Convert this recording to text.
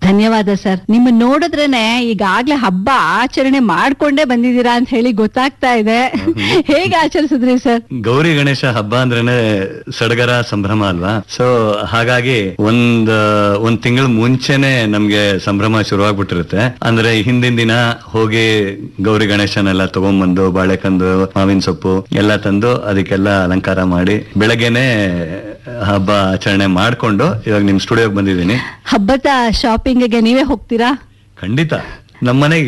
ಧನ್ಯವಾದ ಸರ್ ನಿಮ್ಮ ನೋಡಿದ್ರೇನೆ ಈಗಾಗ್ಲೇ ಹಬ್ಬ ಆಚರಣೆ ಮಾಡ್ಕೊಂಡೇ ಬಂದಿದ್ದೀರಾ ಅಂತ ಹೇಳಿ ಗೊತ್ತಾಗ್ತಾ ಇದೆ ಹೇಗೆ ಆಚರಿಸಿದ್ರಿ ಸರ್ ಗೌರಿ ಗಣೇಶ ಹಬ್ಬ ಅಂದ್ರೇನೆ ಸಡಗರ ಸಂಭ್ರಮ ಅಲ್ವಾ ಸೊ ಹಾಗಾಗಿ ಒಂದ್ ಒಂದ್ ತಿಂಗಳ ಮುಂಚೆನೆ ನಮ್ಗೆ ಸಂಭ್ರಮ ಶುರುವಾಗ್ಬಿಟ್ಟಿರುತ್ತೆ ಅಂದ್ರೆ ಹಿಂದಿನ ದಿನ ಹೋಗಿ ಗೌರಿ ಗಣೇಶನೆಲ್ಲ ತಗೊಂಡ್ಬಂದು ಬಾಳೆಕಂದು ಮಾವಿನ ಸೊಪ್ಪು ಎಲ್ಲ ತಂದು ಅದಕ್ಕೆಲ್ಲ ಅಲಂಕಾರ ಮಾಡಿ ಬೆಳಗ್ಗೆನೆ ಹಬ್ಬ ಆಚರಣೆ ಮಾಡ್ಕೊಂಡು ಇವಾಗ ನಿಮ್ ಸ್ಟುಡಿಯೋಗೆ ಬಂದಿದ್ದೀನಿ ಹಬ್ಬದ ಶಾಪಿಂಗ್ಗೆ ನೀವೇ ಹೋಗ್ತೀರಾ ಖಂಡಿತ ನಮ್ಮನೆಗೆ